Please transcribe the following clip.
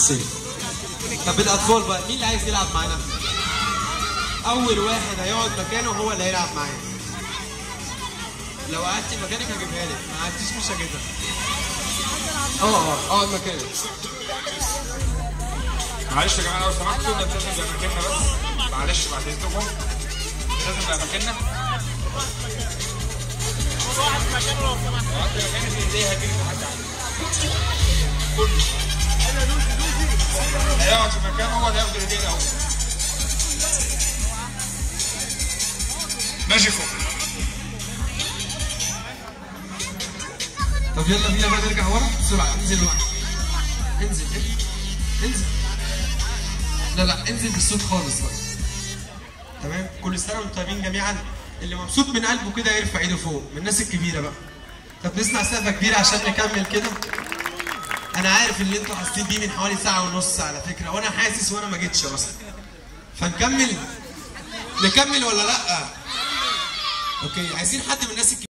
سي طب الاطفال بقى مين اللي عايز يلعب معانا اول واحد هيقعد مكانه هو اللي هيلعب معايا لو قعدتي مكانك هجيبها لك ما قعدتيش مش هجيبها اه اه اقعد مكانك معلش يا جماعه لو سمحتوا نلتزم باماكننا بس معلش بعد اذنكم نلتزم باماكننا واحد مكانه لو سمحت واحد مكانه في ايديها دي لحد كله هيقعد في مكانه هو اللي هياخد الايدين اهو ماشي فوق طب يلا بينا بقى نرجع ورا بسرعه انزل ورا انزل انزل انزل لا لا انزل بالصوت خالص بقى تمام كل سنه وانتم طيبين جميعا اللي مبسوط من قلبه كده يرفع ايده فوق من الناس الكبيره بقى طب نسمع سقفه كبيره عشان نكمل كده انا عارف اللي انتوا حاسين بيه من حوالي ساعه ونص على فكره وانا حاسس وانا ما جيتش اصلا فنكمل نكمل ولا لا اوكي عايزين حد من الناس الكبيره